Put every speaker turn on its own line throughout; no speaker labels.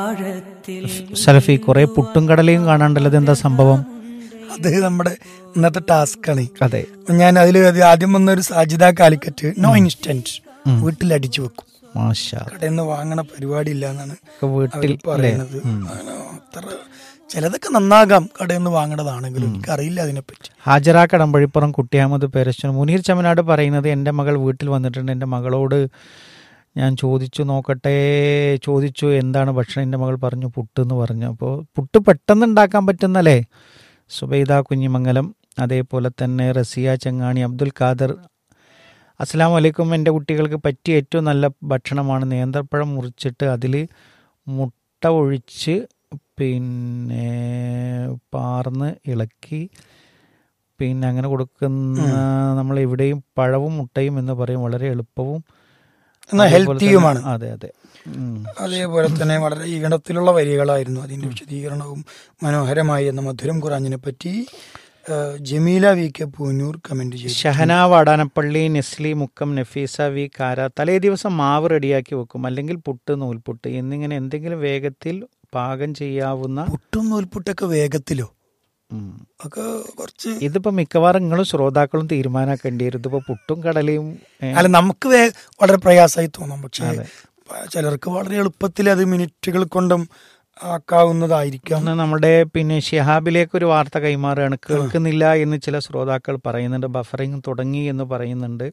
സലഫി കുറെ പുട്ടും കടലയും കാണാണ്ടല്ലോ എന്താ സംഭവം
അത് നമ്മുടെ ഇന്നത്തെ ടാസ്ക് ആണ്
അതെ
ഞാൻ അതിൽ ആദ്യം വന്ന ഒരു സാജിദ കാലിക്കറ്റ് നോ ഇൻസ്റ്റന്റ് വീട്ടിൽ അടിച്ചു വെക്കും
മാഷാ
കടയിൽ നിന്ന് വാങ്ങണ പരിപാടി ഇല്ല എന്നാണ്
ഒക്കെ വീട്ടിൽ
അവര് പറയുന്നത് അങ്ങനെ അത്ര ചിലതൊക്കെ നന്നാകാം കടയിൽ നിന്ന് വാങ്ങണതാണെങ്കിലും എനിക്കറിയില്ല അതിനെപ്പറ്റി
ഹാജറ കടമ്പഴിപ്പുറം കുട്ടിയാമത് പേരശ്വൻ മുനീർ ചമനാട് പറയുന്നത് എൻ്റെ മകൾ വീട്ടിൽ വന്നിട്ടുണ്ട് എൻ്റെ മകളോട് ഞാൻ ചോദിച്ചു നോക്കട്ടെ ചോദിച്ചു എന്താണ് ഭക്ഷണം എൻ്റെ മകൾ പറഞ്ഞു പുട്ട് എന്ന് പറഞ്ഞു അപ്പോൾ പുട്ട് പെട്ടെന്ന് ഉണ്ടാക്കാൻ പറ്റുന്നല്ലേ സുബൈദ കുഞ്ഞിമംഗലം അതേപോലെ തന്നെ റസിയ ചങ്ങാണി അബ്ദുൽ ഖാദർ അസ്സാം വലൈക്കും എൻ്റെ കുട്ടികൾക്ക് പറ്റിയ ഏറ്റവും നല്ല ഭക്ഷണമാണ് നേന്ത്രപ്പഴം മുറിച്ചിട്ട് അതിൽ മുട്ട ഒഴിച്ച് പിന്നെ പാർന്ന് ഇളക്കി പിന്നെ അങ്ങനെ കൊടുക്കുന്ന നമ്മൾ എവിടെയും പഴവും മുട്ടയും എന്ന് പറയും വളരെ എളുപ്പവും
എന്നാൽ
അതേപോലെ തന്നെ-
ഹെൽത്തിയുമാണ്
അതെ അതെ ഉം.
അതേപോലെ തന്നെ വളരെ ഈണത്തിലുള്ള വരികളായിരുന്നു അതിന്റെ വിശദീകരണവും മനോഹരമായി എന്ന മധുരം ഖുറാനിനെ പറ്റി ആ, Jameela V K Poonoor comment ചെയ്തു
ഷഹന വാടാനപ്പള്ളി നെസ്ലി മുക്കം നഫീസ വി കാര തലേ ദിവസം മാവ് റെഡിയാക്കി വെക്കും അല്ലെങ്കിൽ പുട്ട് നൂൽപുട്ട് എന്നിങ്ങനെ എന്തെങ്കിലും വേഗത്തിൽ പാകം ചെയ്യാവുന്ന
പുട്ടും നൂൽപുട്ടൊക്കെ വേഗത്തിലോ
ഉം.
ഒക്കെ കുറച്ച്
ഇതിപ്പോ മിക്കവാറും നിങ്ങളും ശ്രോതാക്കളും തീരുമാനാക്കേണ്ടി വരും ഇതിപ്പോ പുട്ടും കടലയും ഏ,
അല്ല നമുക്ക് വേ- വളരെ പ്രയാസമായി തോന്നും പക്ഷെ
അതെ.
പ- ചിലർക്ക് വളരെ എളുപ്പത്തിൽ അത് മിനിറ്റുകൾ കൊണ്ടും ആക്കാവുന്നതായിരിക്കാം
ഒന്ന് നമ്മുടെ പിന്നെ ഷിഹാബിലേക്ക് ഒരു വാർത്ത കൈമാറുകയാണ് കേൾക്കുന്നില്ല എന്ന് ചില ശ്രോതാക്കൾ പറയുന്നുണ്ട് ബഫറിങ് തുടങ്ങി എന്ന് പറയുന്നുണ്ട്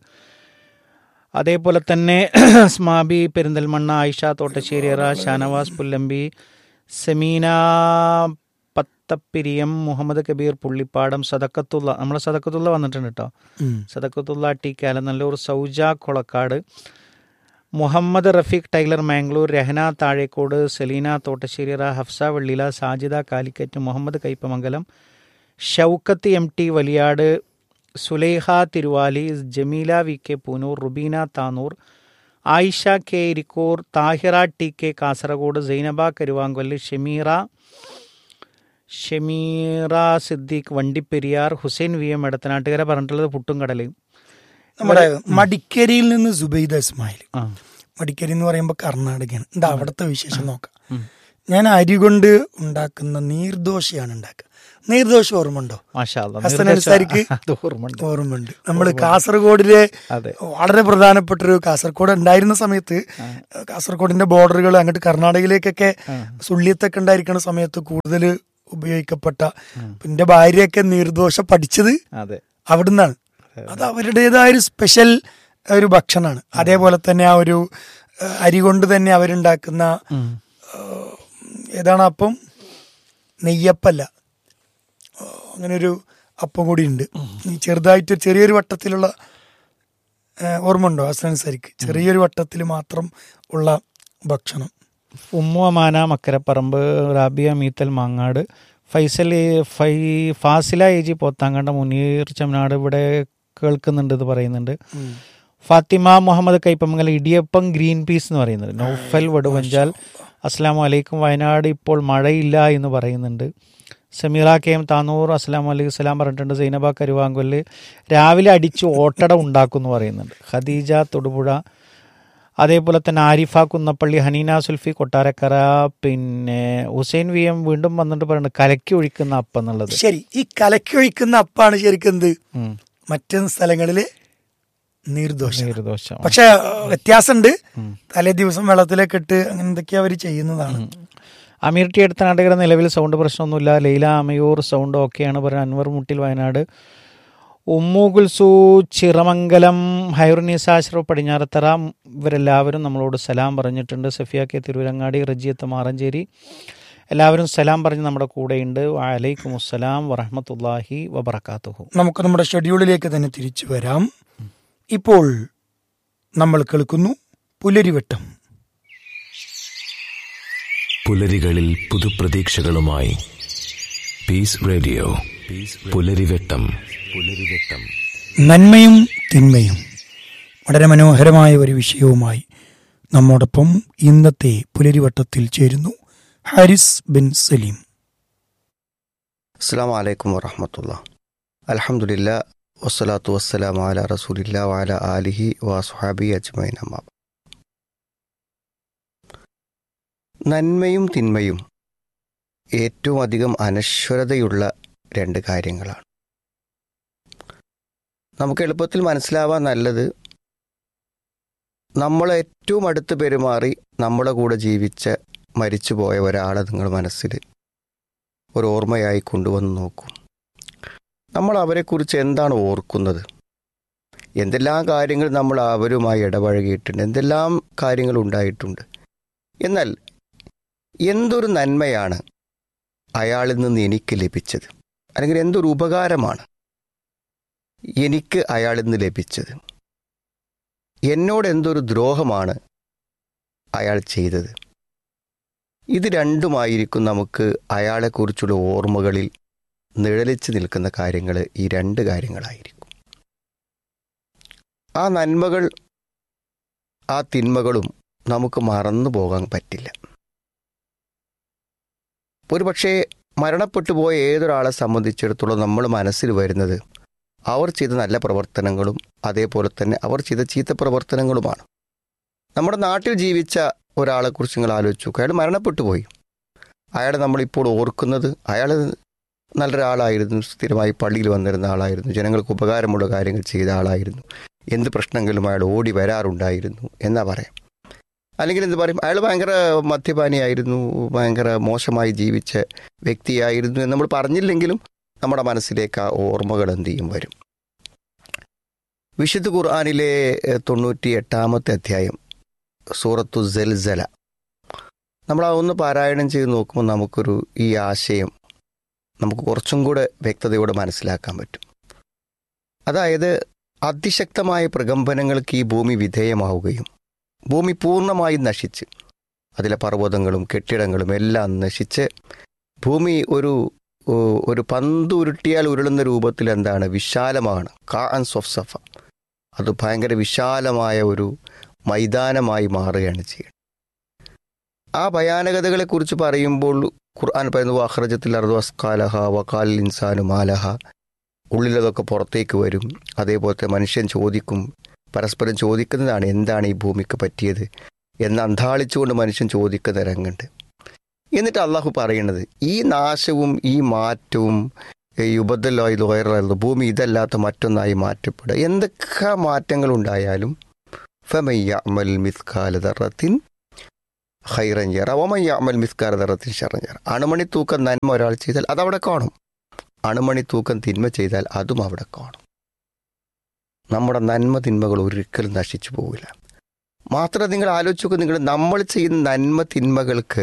അതേപോലെ തന്നെ സ്മാബി പെരിന്തൽമണ്ണ ആയിഷ തോട്ടശ്ശേരിയറ ഷാനവാസ് പുല്ലമ്പി സെമീന പത്തപ്പിരിയം മുഹമ്മദ് കബീർ പുള്ളിപ്പാടം സദക്കത്തുള്ള നമ്മളെ സദക്കത്തുള്ള വന്നിട്ടുണ്ട് കേട്ടോ
ഉം.
സദക്കത്തുള്ള ടി കാലനല്ലൂർ സൗജ കൊളക്കാട് മുഹമ്മദ് റഫീഖ് ടൈലർ മാംഗ്ലൂർ രഹന താഴേക്കോട് സെലീന തോട്ടശ്ശേരിറ Hafsa Vellila Sajida Calicut Muhammad Kaipamangalam Shoukath M T Valiyad Sulaiha Thiruvali Jameela V K Poonoor Rubeena Tanur Ayisha K Irikkur Thahira T K Kasaragod Zainaba Karuvankolli Shameera Shameera Siddique Vandiperiyar Hussain V M Edathanattukara പറഞ്ഞിട്ടുള്ളത് പുട്ടും കടലയും
നമ്മുടെ മടിക്കേരിയിൽ നിന്ന് സുബൈദ ഇസ്മായിൽ
ആ
മടിക്കേരി എന്ന് പറയുമ്പോൾ കർണാടകയാണ് എന്താ അവിടുത്തെ വിശേഷം നോക്കാം ഞാൻ അരി കൊണ്ട് ഉണ്ടാക്കുന്ന നീർദോശയാണ് ഉണ്ടാക്കുക നീർദോശ ഓർമ്മയുണ്ടോ
മാഷാ അല്ലാ.
ഹസൻ
നിർദ്ദേശം-
അൻസാരിക്ക്
അത് ഓർമ്മയുണ്ട്
ഓർമ്മയുണ്ട് നമ്മൾ കാസർഗോഡിലെ
അതെ
വളരെ പ്രധാനപ്പെട്ട ഒരു കാസർഗോഡ് ഉണ്ടായിരുന്ന സമയത്ത് കാസർഗോഡിന്റെ ബോർഡറുകൾ അങ്ങോട്ട് കർണാടകയിലേക്കൊക്കെ സുള്ളിയത്തൊക്കെ ഉണ്ടായിരിക്കുന്ന സമയത്ത് കൂടുതൽ ഉപയോഗിക്കപ്പെട്ട എന്റെ ഭാര്യയൊക്കെ നീർദോശ പഠിച്ചത്
അതെ
അവിടുന്നാണ് അത് അവരുടേതായ ഒരു സ്പെഷ്യൽ ഒരു ഭക്ഷണമാണ് അതേപോലെ തന്നെ ആ ഒരു ഏഹ്, അരി കൊണ്ട് തന്നെ അവരുണ്ടാക്കുന്ന
ഉം.
ഏഹ്, ഏതാണ് അപ്പം നെയ്യപ്പല്ല ഏഹ്, അങ്ങനെ ഒരു അപ്പം കൂടി ഉണ്ട് ഈ ചെറുതായിട്ട് ചെറിയൊരു വട്ടത്തിലുള്ള ഏഹ്, ഓർമ്മ ഉണ്ടോ അസനുസരിക്ക് ചെറിയൊരു വട്ടത്തിൽ മാത്രം ഉള്ള ഭക്ഷണം
ഉമ്മു അമാന മക്കരപ്പറമ്പ് റാബിയ മീത്തൽ മാങ്ങാട് ഫൈസൽ എ- ഫൈ ഫാസില എ ജി പോത്താങ്കണ്ട മുനീർ ചമനാട് ഇവിടെ കേൾക്കുന്നുണ്ട് ഇത് പറയുന്നുണ്ട് ഫാത്തിമ മുഹമ്മദ് കൈപ്പമംഗലം ഇടിയപ്പം ഗ്രീൻ പീസ് എന്ന് പറയുന്നത് നൗഫൽ വടുവഞ്ചാൽ അസ്സാം വലൈക്കും വയനാട് ഇപ്പോൾ മഴയില്ല എന്ന് പറയുന്നുണ്ട് സമീറ കെ എം താനൂർ അസ്സാം വലൈക്കും സ്വലാം പറഞ്ഞിട്ടുണ്ട് സൈനബ കരുവാങ്കൊല്ല് രാവിലെ അടിച്ച് ഓട്ടട ഉണ്ടാക്കും എന്ന് പറയുന്നുണ്ട് ഖദീജ തൊടുപുഴ അതേപോലെ തന്നെ ആരിഫ കുന്നപ്പള്ളി ഹനീന സുൽഫി കൊട്ടാരക്കര പിന്നെ ഹുസൈൻ വി എം വീണ്ടും വന്നിട്ട് പറയുന്നത് കലക്കി ഒഴിക്കുന്ന അപ്പം എന്നുള്ളത്
ശരി ഈ കലക്കി ഒഴിക്കുന്ന അപ്പാണ് ശരിക്കും എന്ത്
ഉം.
മറ്റു സ്ഥലങ്ങളില് നീർദോശ
നീർദോശ
പക്ഷെ വ്യത്യാസമുണ്ട് തലേ ദിവസം വെള്ളത്തിലേക്ക് ഇട്ട് അങ്ങനെ എന്തൊക്കെയാ അവർ ചെയ്യുന്നതാണ്
അമീർ ടി അടുത്ത നാട്ടുകാര നിലവിൽ സൗണ്ട് പ്രശ്നമൊന്നുമില്ല ലൈല അമയൂർ സൗണ്ട് ഓക്കെയാണ് പറയുന്നത് അൻവർ മുട്ടിൽ വയനാട് ഉമ്മു ഗുൽസു ചിറമംഗലം ഹൈറുനീസ അഷ്റഫ് പടിഞ്ഞാറത്തറ ഇവരെല്ലാവരും നമ്മളോട് സലാം പറഞ്ഞിട്ടുണ്ട് സഫിയ കെ തിരുവരങ്ങാടി റജിയത്ത് മാറഞ്ചേരി എല്ലാവരും സലാം പറഞ്ഞ് നമ്മുടെ കൂടെയുണ്ട് വലൈക്കും അസ്സലാം വറഹമത്തല്ലാഹി വബർക്കാത്തുഹു
നമുക്ക് നമ്മുടെ ഷെഡ്യൂളിലേക്ക് തന്നെ തിരിച്ചു വരാം ഇപ്പോൾ നമ്മൾ കേൾക്കുന്നു പുലരിവട്ടം
പുലരികളിൽ പുതുപ്രതീക്ഷകളുമായി പീസ് റേഡിയോ പുലരിവെട്ടം പുലരിവെട്ടം
നന്മയും തിന്മയും വളരെ മനോഹരമായ ഒരു വിഷയവുമായി നമ്മോടൊപ്പം ഇന്നത്തെ പുലരിവട്ടത്തിൽ ചേരുന്നു ഹാരിസ് ബിൻ സലീം
അസ്സാം വലൈക്കും വറഹമത്തുള്ള അലഹമുല്ല വസ്സലാത്തു വസ്സലാം അല റസൂലില്ല വാല ആലിഹി വാസുഹാബി അജ്മൈൻ അമ്മ നന്മയും തിന്മയും ഏറ്റവും അധികം അനശ്വരതയുള്ള രണ്ട് കാര്യങ്ങളാണ് നമുക്ക് എളുപ്പത്തിൽ മനസ്സിലാവാൻ നല്ലത് നമ്മളെ ഏറ്റവും അടുത്ത് പെരുമാറി നമ്മളെ കൂടെ ജീവിച്ച മരിച്ചുപോയ ഒരാളെ നിങ്ങൾ മനസ്സിൽ ഒരു ഓർമ്മയായി കൊണ്ടുവന്ന് നോക്കും നമ്മൾ അവരെക്കുറിച്ച് എന്താണ് ഓർക്കുന്നത് എന്തെല്ലാം കാര്യങ്ങൾ നമ്മൾ അവരുമായി ഇടപഴകിയിട്ടുണ്ട് എന്തെല്ലാം കാര്യങ്ങൾ ഉണ്ടായിട്ടുണ്ട് എന്നാൽ എന്തൊരു നന്മയാണ് അയാളിൽ നിന്ന് എനിക്ക് ലഭിച്ചത് അല്ലെങ്കിൽ എന്തൊരു ഉപകാരമാണ് എനിക്ക് അയാളിൽ നിന്ന് ലഭിച്ചത് എന്നോട് എന്തൊരു ദ്രോഹമാണ് അയാൾ ചെയ്തത് ഇത് രണ്ടുമായിരിക്കും നമുക്ക് അയാളെക്കുറിച്ചുള്ള ഓർമ്മകളിൽ നിഴലിച്ച് നിൽക്കുന്ന കാര്യങ്ങൾ ഈ രണ്ട് കാര്യങ്ങളായിരിക്കും ആ നന്മകൾ ആ തിന്മകളും നമുക്ക് മറന്നു പോകാൻ പറ്റില്ല ഒരുപക്ഷെ മരണപ്പെട്ടു പോയ ഏതൊരാളെ സംബന്ധിച്ചിടത്തോളം നമ്മൾ മനസ്സിൽ വരുന്നത് അവർ ചെയ്ത നല്ല പ്രവർത്തനങ്ങളും അതേപോലെ തന്നെ അവർ ചെയ്ത ചീത്ത പ്രവർത്തനങ്ങളുമാണ് നമ്മുടെ നാട്ടിൽ ജീവിച്ച ഒരാളെക്കുറിച്ച് നിങ്ങൾ ആലോചിച്ച് നോക്കുക അയാൾ മരണപ്പെട്ടു പോയി അയാളെ നമ്മളിപ്പോൾ ഓർക്കുന്നത് അയാൾ നല്ലൊരാളായിരുന്നു സ്ഥിരമായി പള്ളിയിൽ വന്നിരുന്ന ആളായിരുന്നു ജനങ്ങൾക്ക് ഉപകാരമുള്ള കാര്യങ്ങൾ ചെയ്ത ആളായിരുന്നു എന്ത് പ്രശ്നങ്ങളും അയാൾ ഓടി വരാറുണ്ടായിരുന്നു എന്നാ പറയാം അല്ലെങ്കിൽ എന്ത് പറയും അയാൾ ഭയങ്കര മദ്യപാനിയായിരുന്നു ഭയങ്കര മോശമായി ജീവിച്ച വ്യക്തിയായിരുന്നു എന്ന് നമ്മൾ പറഞ്ഞില്ലെങ്കിലും നമ്മുടെ മനസ്സിലേക്ക് ആ ഓർമ്മകൾ എന്ത് ചെയ്യും വരും വിശുദ്ധ ഖുർആാനിലെ എഹ്, തൊണ്ണൂറ്റി എട്ടാമത്തെ അധ്യായം സൂറത്തു ജൽസല നമ്മൾ ആ ഒന്ന് പാരായണം ചെയ്ത് നോക്കുമ്പോൾ നമുക്കൊരു ഈ ആശയം നമുക്ക് കുറച്ചും കൂടെ വ്യക്തതയോടെ മനസ്സിലാക്കാൻ പറ്റും അതായത് അതിശക്തമായ പ്രകമ്പനങ്ങൾക്ക് ഈ ഭൂമി വിധേയമാവുകയും ഭൂമി പൂർണ്ണമായും നശിച്ച് അതിലെ പർവ്വതങ്ങളും കെട്ടിടങ്ങളും എല്ലാം നശിച്ച് ഭൂമി ഒരു ഓ, ഒരു പന്ത് ഉരുട്ടിയാൽ ഉരുളുന്ന രൂപത്തിൽ എന്താണ് വിശാലമാണ് കാ ആൻഡ് സോഫ് സഫ അത് ഭയങ്കര വിശാലമായ ഒരു മൈതാനമായി മാറുകയാണ് ചെയ്യുന്നത് ആ ഭയാനകതകളെ കുറിച്ച് പറയുമ്പോൾ ഖുർആൻ പറയുന്നു അഹ്റജത്തിൽ അർദു അസ്കാലഹ വക്കാൽ ഇൻസാനു മാലഹ ഉള്ളിലതൊക്കെ പുറത്തേക്ക് വരും അതേപോലത്തെ മനുഷ്യൻ ചോദിക്കും പരസ്പരം ചോദിക്കുന്നതാണ് എന്താണ് ഈ ഭൂമിക്ക് പറ്റിയത് എന്ന് അന്താളിച്ചുകൊണ്ട് മനുഷ്യൻ ചോദിക്കുന്ന രംഗുണ്ട് എന്നിട്ട് അള്ളാഹു പറയുന്നത് ഈ നാശവും ഈ മാറ്റവും ഈ ഉപദ്രവമായി ലോയറായിരുന്നു ഭൂമി ഇതല്ലാത്ത മറ്റൊന്നായി മാറ്റപ്പെടുക എന്തൊക്കെ മാറ്റങ്ങൾ ഉണ്ടായാലും ഫമയ്യമൽ മിസ്കാലതറത്തിൻ ഹൈറഞ്ചർ അവമയ്യമൽ മിസ്കാലതറത്തിൻ ഷറഞ്ചർ അണുമണി തൂക്കം നന്മ ഒരാൾ ചെയ്താൽ അതവിടെ കാണും അണുമണി തൂക്കം തിന്മ ചെയ്താൽ അതും അവിടെ കാണും നമ്മുടെ നന്മ തിന്മകൾ ഒരിക്കലും നശിച്ചു പോവില്ല മാത്രം നിങ്ങൾ ആലോചിച്ച് നോക്കുക നിങ്ങൾ നമ്മൾ ചെയ്യുന്ന നന്മ തിന്മകൾക്ക്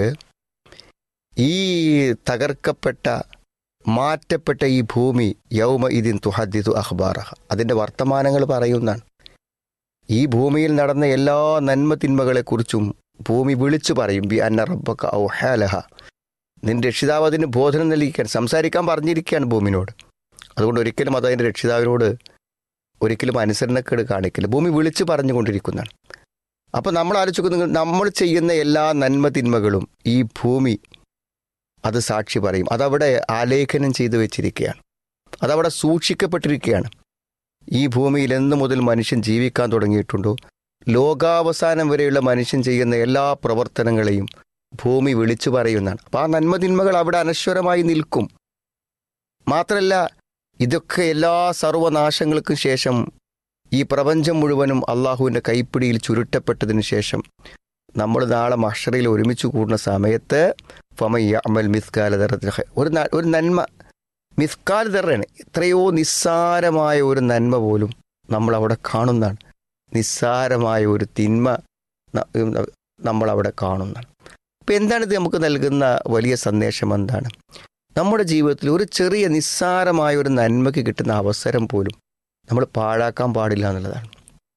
ഈ തകർക്കപ്പെട്ട മാറ്റപ്പെട്ട ഈ ഭൂമി യൗമ ഇതിൻ തുഹദ്ദിതു അഖ്ബാറഹ അതിൻ്റെ വർത്തമാനങ്ങൾ പറയുന്നതാണ് ഈ ഭൂമിയിൽ നടന്ന എല്ലാ നന്മ തിന്മകളെക്കുറിച്ചും ഭൂമി വിളിച്ചു പറയും ബി അന്ന റബ്ബക്ക ഔഹാലഹ നിന്റെ രക്ഷിതാവ് അതിന് ബോധനം നൽകിക്കാൻ സംസാരിക്കാൻ പറഞ്ഞിരിക്കുകയാണ് ഭൂമിനോട് അതുകൊണ്ട് ഒരിക്കലും അത് അതിൻ്റെ രക്ഷിതാവിനോട് ഒരിക്കലും അനുസരണക്കേട് കാണിക്കില്ല ഭൂമി വിളിച്ചു പറഞ്ഞുകൊണ്ടിരിക്കുന്നതാണ് അപ്പോൾ നമ്മൾ ആലോചിക്കുന്നത് നമ്മൾ ചെയ്യുന്ന എല്ലാ നന്മ തിന്മകളും ഈ ഭൂമി അത് സാക്ഷി പറയും അതവിടെ ആലേഖനം ചെയ്തു വെച്ചിരിക്കുകയാണ് അതവിടെ സൂക്ഷിക്കപ്പെട്ടിരിക്കുകയാണ് ഈ ഭൂമിയിൽ എന്ന് മുതൽ മനുഷ്യൻ ജീവിക്കാൻ തുടങ്ങിയിട്ടുണ്ടോ ലോകാവസാനം വരെയുള്ള മനുഷ്യൻ ചെയ്യുന്ന എല്ലാ പ്രവർത്തനങ്ങളെയും ഭൂമി വിളിച്ചു പറയുന്നതാണ് അപ്പോൾ ആ നന്മതിന്മകൾ അവിടെ അനശ്വരമായി നിൽക്കും മാത്രമല്ല ഇതൊക്കെ എല്ലാ സർവനാശങ്ങൾക്കും ശേഷം ഈ പ്രപഞ്ചം മുഴുവനും അള്ളാഹുവിൻ്റെ കൈപ്പിടിയിൽ ചുരുട്ടപ്പെട്ടതിന് ശേഷം നമ്മൾ നാളെ മഷറയിൽ ഒരുമിച്ച് കൂടുന്ന സമയത്ത് ഫമയ്യ അമൽ മിസ്കാല ദറത്തിൽ ഖൈർ. ഒരു ന- ഒരു നന്മ മിസ്കാൽ ദറാണ് എത്രയോ നിസ്സാരമായ ഒരു നന്മ പോലും നമ്മൾ അവിടെ കാണുന്നതാണ് നിസ്സാരമായ ഒരു തിന്മ ന- ന- നമ്മൾ അവിടെ കാണുന്നതാണ് അപ്പം എന്താണിത് നമുക്ക് നൽകുന്ന വലിയ സന്ദേശം എന്താണ് നമ്മുടെ ജീവിതത്തിൽ ഒരു ചെറിയ നിസ്സാരമായ ഒരു നന്മയ്ക്ക് കിട്ടുന്ന അവസരം പോലും നമ്മൾ പാഴാക്കാൻ പാടില്ല എന്നുള്ളതാണ്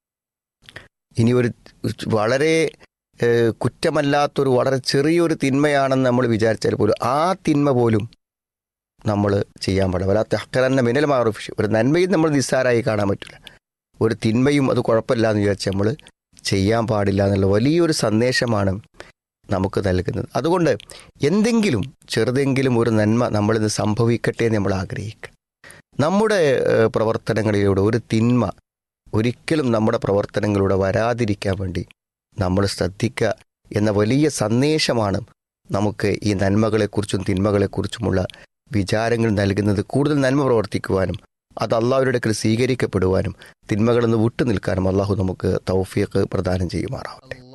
ഇനി ഒരു വളരെ ഏഹ്, കുറ്റമല്ലാത്തൊരു വളരെ ചെറിയൊരു തിന്മയാണെന്ന് നമ്മൾ വിചാരിച്ചാൽ പോലും ആ തിന്മ പോലും നമ്മൾ ചെയ്യാൻ പാടില്ല വല്ലാത്ത അക്കറന്ന മിനൽ മാറുഫിഷ് ഒരു നന്മയും നമ്മൾ നിസ്സാരമായി കാണാൻ പറ്റില്ല ഒരു തിന്മയും അത് കുഴപ്പമില്ല എന്ന് വിചാരിച്ച് നമ്മൾ ചെയ്യാൻ പാടില്ല എന്നുള്ള വലിയൊരു സന്ദേശമാണ് നമുക്ക് നൽകുന്നത് അതുകൊണ്ട് എന്തെങ്കിലും ചെറുതെങ്കിലും ഒരു നന്മ നമ്മളിന്ന് സംഭവിക്കട്ടെ എന്ന് നമ്മൾ ആഗ്രഹിക്കുക നമ്മുടെ ഏഹ്, പ്രവർത്തനങ്ങളിലൂടെ ഒരു തിന്മ ഒരിക്കലും നമ്മുടെ പ്രവർത്തനങ്ങളിലൂടെ വരാതിരിക്കാൻ വേണ്ടി നമ്മൾ ശ്രദ്ധിക്കുക എന്ന വലിയ സന്ദേശമാണ് നമുക്ക് ഈ നന്മകളെക്കുറിച്ചും തിന്മകളെക്കുറിച്ചുമുള്ള വിചാരങ്ങൾ നൽകുന്നത് കൂടുതൽ നന്മ പ്രവർത്തിക്കുവാനും അത് അള്ളാഹുരുടെ അടുക്കൽ സ്വീകരിക്കപ്പെടുവാനും തിന്മകളിൽ നിന്ന് വിട്ടു നിൽക്കാനും അള്ളാഹു നമുക്ക് തൗഫീഖ് പ്രദാനം ചെയ്യുമാറാവട്ടെ